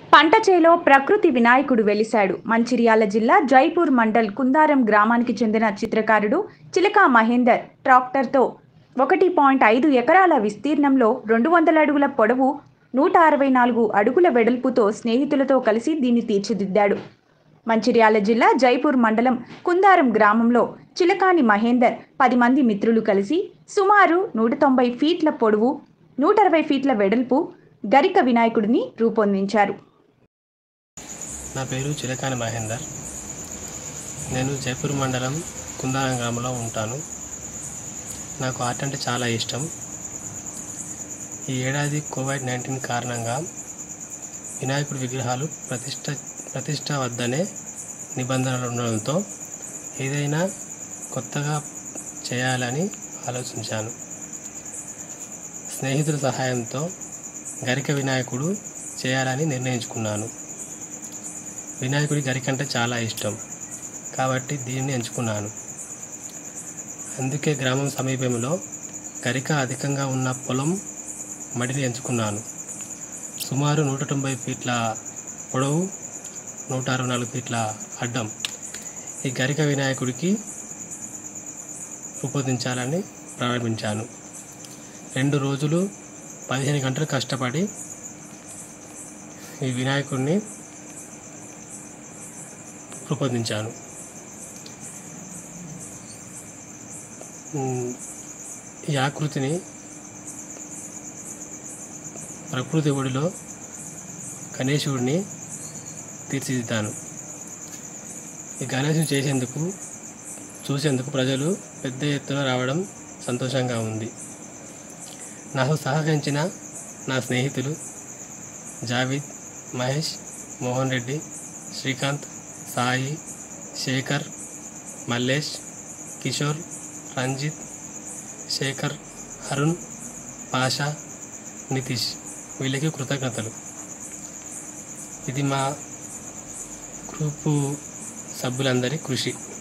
పంట చేలో ప్రకృతి వినాయకుడు వెలిశాడు మంచిర్యాల జిల్లా జైపూర్ మండల్ కుందారం గ్రామానికి చెందిన చిత్రకారుడు చిలకా మహేందర్ ట్రాక్టర్తో ఒకటి పాయింట్ ఐదు ఎకరాల విస్తీర్ణంలో రెండు వందల అడుగుల పొడవు నూట అరవై నాలుగు అడుగుల వెడల్పుతో స్నేహితులతో కలిసి దీన్ని తీర్చిదిద్దాడు మంచిర్యాల జిల్లా జైపూర్ మండలం కుందారం గ్రామంలో చిలకాని మహేందర్ పది మంది మిత్రులు కలిసి సుమారు నూట తొంభై ఫీట్ల పొడవు నూట అరవై ఫీట్ల వెడల్పు గరిక వినాయకుడిని రూపొందించారు నా పేరు చిలకాని మహేందర్ నేను జైపూర్ మండలం కుందారం గ్రామంలో ఉంటాను నాకు ఆర్ట్ అంటే చాలా ఇష్టం ఈ ఏడాది కోవిడ్ నైన్టీన్ కారణంగా వినాయకుడి విగ్రహాలు ప్రతిష్ట ప్రతిష్ట వద్దనే నిబంధనలు ఉండడంతో ఏదైనా కొత్తగా చేయాలని ఆలోచించాను స్నేహితుల సహాయంతో గరిక వినాయకుడు చేయాలని నిర్ణయించుకున్నాను వినాయకుడి గరిక అంటే చాలా ఇష్టం కాబట్టి దీన్ని ఎంచుకున్నాను అందుకే గ్రామం సమీపంలో గరిక అధికంగా ఉన్న పొలం మడిని ఎంచుకున్నాను సుమారు నూట తొంభై ఫీట్ల పొడవు నూట అరవై నాలుగు ఫీట్ల అడ్డం ఈ గరిక వినాయకుడికి రూపొందించాలని ప్రారంభించాను రెండు రోజులు పదిహేను గంటలు కష్టపడి ఈ వినాయకుడిని రూపొందించాను ఉమ్, ఈ ఆకృతిని ప్రకృతి ఒడిలో గణేశుడిని తీర్చిదిద్దాను ఈ గణేశుని చేసేందుకు చూసేందుకు ప్రజలు పెద్ద ఎత్తున రావడం సంతోషంగా ఉంది నాకు సహకరించిన నా స్నేహితులు జావీద్ మహేష్ మోహన్ రెడ్డి శ్రీకాంత్ సాయి శేఖర్ మల్లేష్ కిషోర్ రంజిత్ శేఖర్ అరుణ్ పాషా నితీష్ వీళ్ళకి కృతజ్ఞతలు ఇది మా గ్రూపు సభ్యులందరి కృషి